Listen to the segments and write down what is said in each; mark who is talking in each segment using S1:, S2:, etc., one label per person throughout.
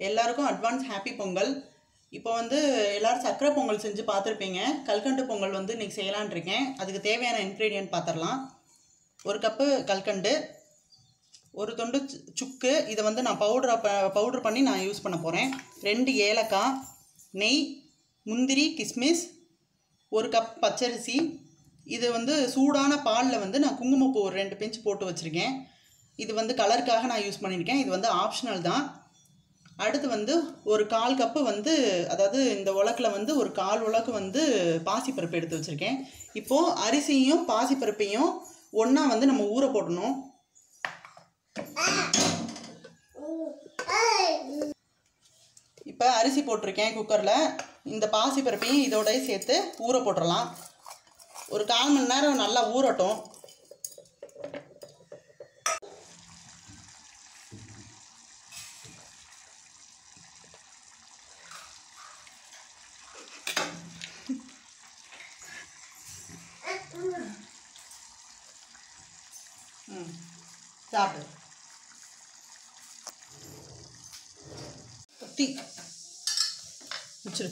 S1: எல்லாருக்கும் advance happy Pongal இப்போ வந்து எல்லாரும் சக்கரை பொங்கல் செஞ்சு பார்த்துருப்பீங்க கல்கண்டு பொங்கல் வந்து இன்னைக்கு செய்யலான் இருக்கேன் அதுக்கு தேவையான இன்க்ரீடியன்ட் பார்த்துடலாம் ஒரு கப்பு கல்கண்டு ஒரு தொண்டு சு- சுக்கு இதை வந்து நான் பவுடரை ப பவுடர் பண்ணி நான் யூஸ் பண்ண போகிறேன் ரெண்டு ஏலக்காய் நெய் முந்திரி கிஸ்மிஸ் ஒரு கப் பச்சரிசி இது வந்து சூடான பாலில் வந்து நான் குங்குமப்பூ ஒரு ரெண்டு பிஞ்ச் போட்டு வச்சுருக்கேன் இது வந்து கலருக்காக நான் யூஸ் பண்ணியிருக்கேன் இது வந்து ஆப்ஷனல் தான் அடுத்து வந்து ஒரு கால் கப்பு வந்து அதாவது இந்த உலக்கில் வந்து ஒரு கால் உலக்கு வந்து பாசிப்பருப்பு எடுத்து வச்சுருக்கேன் இப்போது அரிசியும் பாசிப்பருப்பையும் ஒன்றா வந்து நம்ம ஊற போடணும் இப்போ அரிசி போட்டிருக்கேன் குக்கரில் இந்த பாசிப்பருப்பையும் இதோடய சேர்த்து ஊற போட்டுடலாம் ஒரு கால் மணி நேரம் நல்லா ஊறட்டும் ம் சாப்பிடு தீ வச்சிரு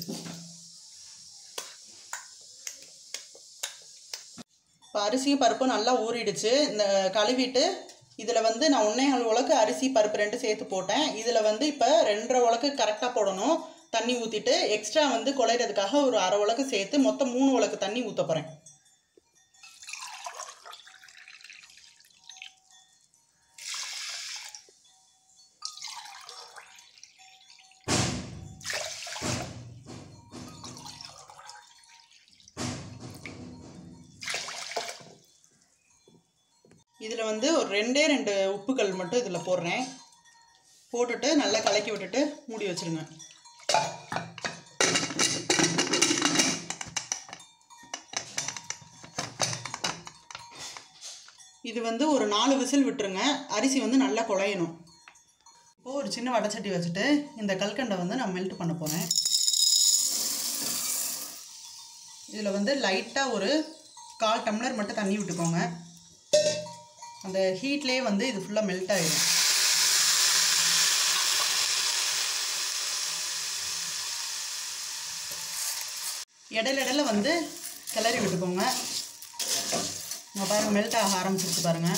S1: இப்போ அரிசியும் பருப்பும் நல்லா ஊறிடுச்சு இந்த கழுவிட்டு இதில் வந்து நான் ஒன்றே கால் உலக்கு அரிசி பருப்பு ரெண்டு சேர்த்து போட்டேன் இதில் வந்து இப்போ ரெண்டரை உலக்கு கரெக்டாக போடணும் தண்ணி ஊற்றிட்டு எக்ஸ்ட்ரா வந்து குழையிறதுக்காக ஒரு அரை உலக்கு சேர்த்து மொத்தம் மூணு உலக்கு தண்ணி ஊற்ற போகிறேன் இதில் வந்து ஒரு ரெண்டே ரெண்டு உப்புகள் மட்டும் இதில் போடுறேன் போட்டுட்டு நல்லா கலக்கி விட்டுட்டு மூடி வச்சிருங்க இது வந்து ஒரு நாலு விசில் விட்டுருங்க அரிசி வந்து நல்லா குழையணும் இப்போ ஒரு சின்ன வடைச்சட்டி வச்சுட்டு இந்த கல்கண்டை வந்து நான் மெல்ட் பண்ண போகிறேன் இதில் வந்து லைட்டாக ஒரு கால் டம்ளர் மட்டும் தண்ணி விட்டுக்கோங்க அந்த ஹீட்லேயே வந்து இது ஃபுல்லாக மெல்ட் ஆயிடும் இடையில இடையில வந்து கிளறி விட்டுக்கோங்க இங்க பாருங்க மெல்ட் ஆக ஆரம்பிச்சிருச்சு பாருங்க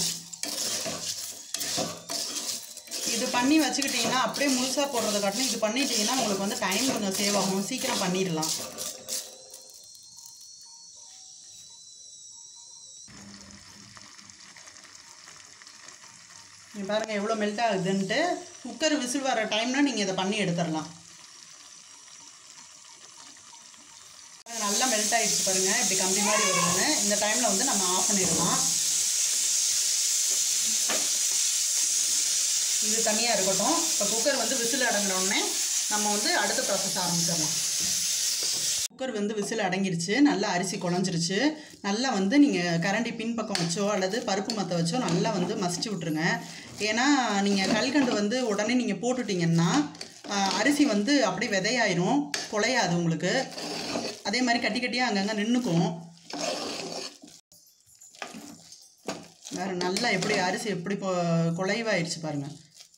S1: இது பண்ணி வச்சுக்கிட்டிங்கன்னா அப்படியே முழுசாக போடுறத காட்டிலும் இது பண்ணிட்டீங்கன்னா உங்களுக்கு வந்து டைம் கொஞ்சம் சேவ் ஆகும் சீக்கிரம் பண்ணிடலாம் நீங்கள் பாருங்கள் எவ்வளோ மெல்ட் ஆகுதுன்ட்டு குக்கர் விசில் வர டைம்னா நீங்கள் இதை பண்ணி எடுத்துடலாம் நல்லா மெல்ட் ஆகிடுச்சு பாருங்கள் இப்படி கம்பி மாதிரி வருதுன்னு இந்த டைமில் வந்து நம்ம ஆஃப் பண்ணிடலாம் இது தனியாக இருக்கட்டும் இப்போ குக்கர் வந்து விசில் அடங்குன உடனே நம்ம வந்து அடுத்த ப்ராசஸ் ஆரம்பிச்சிடலாம் குக்கர் வந்து விசில் அடங்கிருச்சு நல்லா அரிசி குழஞ்சிருச்சு நல்லா வந்து நீங்கள் கரண்டி பின்பக்கம் வச்சோ அல்லது பருப்பு மத்த வச்சோ நல்லா வந்து மசிச்சு விட்ருங்க ஏன்னா நீங்கள் கல்கண்டு வந்து உடனே நீங்கள் போட்டுட்டீங்கன்னா ஆஹ், அரிசி வந்து அப்படியே விதையாயிரும் குலையாது உங்களுக்கு அதே மாதிரி கட்டி கட்டியாக அங்கங்கே நின்றுக்கும் வேறு நல்லா எப்படி அரிசி எப்படி இப்போ குலைவாயிருச்சு பாருங்கள்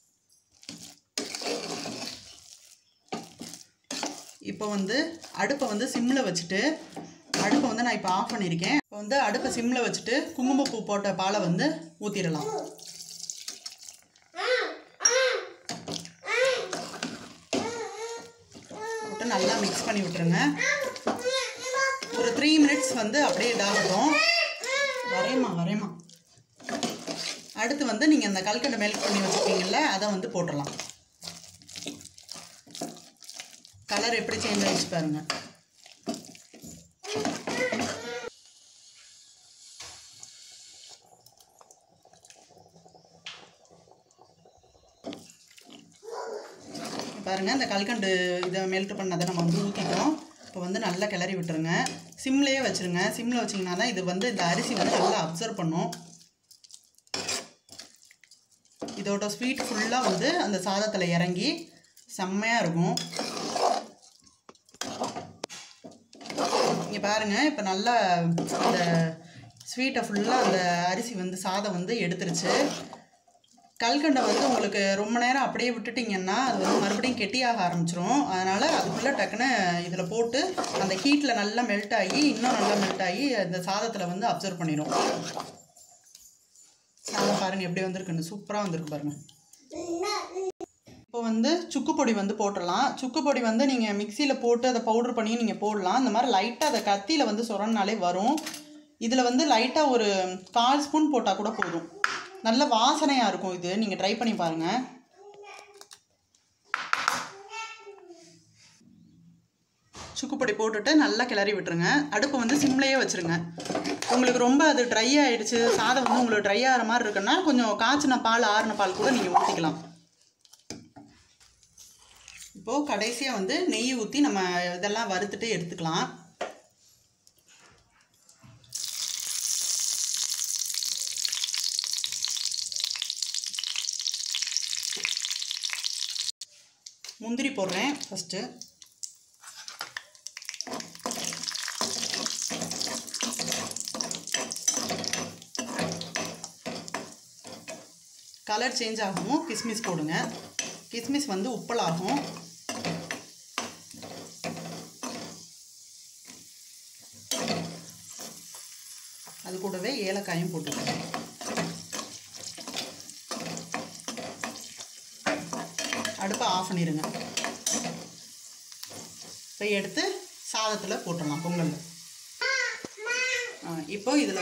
S1: இப்போ வந்து அடுப்பை வந்து சிம்மில் வச்சுட்டு அடுப்பை வந்து நான் இப்போ ஆஃப் பண்ணியிருக்கேன் இப்போ வந்து அடுப்பை சிம்மில் வச்சுட்டு குங்குமப்பூ போட்ட பாலை வந்து ஊற்றிடலாம் போட்டு நல்லா மிக்ஸ் பண்ணி விட்டுருங்க ஒரு த்ரீ மினிட்ஸ் வந்து அப்படியே இதாகட்டும் வரேம்மா வரேம்மா அடுத்து வந்து நீங்கள் அந்த கல்கண்டை மெல்ட் பண்ணி வச்சுருக்கீங்கல்ல அதை வந்து போட்டுடலாம் கலர் எப்படி சேஞ்ச் ஆயிடுச்சு பாருங்க பாருங்க இந்த கல்கண்டு இதை மெல்ட் பண்ணதை நம்ம வந்து ஊற்றிட்டோம் இப்போ வந்து நல்லா கிளறி விட்டுருங்க சிம்லேயே வச்சுருங்க சிம்மில் வச்சிங்கன்னா தான் இது வந்து இந்த அரிசி வந்து நல்லா அப்சர்வ் பண்ணும் இதோட ஸ்வீட் ஃபுல்லாக வந்து அந்த சாதத்தில் இறங்கி செம்மையாக இருக்கும் இங்கே பாருங்கள் இப்போ நல்லா அந்த ஸ்வீட்டை ஃபுல்லாக அந்த அரிசி வந்து சாதம் வந்து எடுத்துருச்சு கல்கண்டை வந்து உங்களுக்கு ரொம்ப நேரம் அப்படியே விட்டுட்டிங்கன்னா அது வந்து மறுபடியும் கெட்டியாக ஆரம்பிச்சிரும் அதனால் அதுக்குள்ளே டக்குன்னு இதில் போட்டு அந்த ஹீட்டில் நல்லா மெல்ட் ஆகி இன்னும் நல்லா மெல்ட் ஆகி அந்த சாதத்தில் வந்து அப்சர்வ் பண்ணிடும் சாதம் பாருங்கள் எப்படி வந்திருக்குன்னு சூப்பராக வந்திருக்கு பாருங்கள் இப்போ வந்து சுக்கு பொடி வந்து போட்டுடலாம் சுக்கு பொடி வந்து நீங்கள் மிக்சியில் போட்டு அதை பவுடர் பண்ணி நீங்கள் போடலாம் இந்த மாதிரி லைட்டாக அதை கத்தியில் வந்து சொரனாலே வரும் இதில் வந்து லைட்டாக ஒரு கால் ஸ்பூன் போட்டால் கூட போதும் நல்ல வாசனையாக இருக்கும் இது நீங்கள் ட்ரை பண்ணி பாருங்கள் சுக்குப்பொடி போட்டுட்டு நல்லா கிளறி விட்டுருங்க அடுப்பு வந்து சிம்லேயே வச்சுருங்க உங்களுக்கு ரொம்ப அது ட்ரை ஆகிடுச்சு சாதம் வந்து உங்களுக்கு ட்ரை ஆகிற மாதிரி இருக்குன்னா கொஞ்சம் காய்ச்சின பால் ஆறின பால் கூட நீங்கள் ஊற்றிக்கலாம் இப்போது கடைசியாக வந்து நெய் ஊற்றி நம்ம இதெல்லாம் வறுத்துட்டு எடுத்துக்கலாம் முந்திரி போடுறேன் ஃபஸ்ட்டு கலர் சேஞ்ச் ஆகும் கிஸ்மிஸ் போடுங்க கிஸ்மிஸ் வந்து உப்பலாகும் அது கூடவே ஏலக்காயும் போட்டுக்கோங்க அடுப்பை ஆஃப் பண்ணிடுங்க இப்போ எடுத்து சாதத்தில் போட்டுடலாம் பொங்கலில் இப்போ இதில்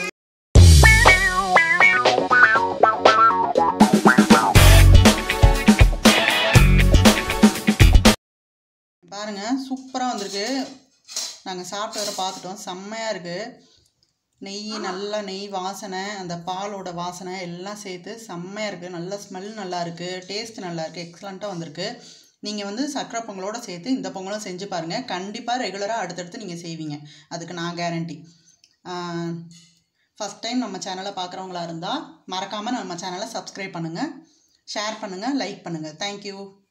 S1: பாருங்கள் சூப்பராக வந்திருக்கு நாங்கள் சாப்பிட்டு வர பார்த்துட்டோம் செம்மையாக இருக்குது நெய் நல்லா நெய் வாசனை அந்த பாலோட வாசனை எல்லாம் சேர்த்து செம்மையாக இருக்குது நல்ல ஸ்மெல் நல்லா இருக்குது டேஸ்ட் நல்லா இருக்குது எக்ஸலண்ட்டாக வந்திருக்கு நீங்கள் வந்து சக்கரை பொங்கலோட சேர்த்து இந்த பொங்கலும் செஞ்சு பாருங்கள் கண்டிப்பாக ரெகுலராக அடுத்தடுத்து நீங்கள் செய்வீங்க அதுக்கு நான் கேரண்டி ஃபஸ்ட் டைம் நம்ம சேனலை பார்க்குறவங்களா இருந்தால் மறக்காமல் நம்ம சேனலை சப்ஸ்கிரைப் பண்ணுங்கள் ஷேர் பண்ணுங்கள் லைக் பண்ணுங்கள் தேங்க்யூ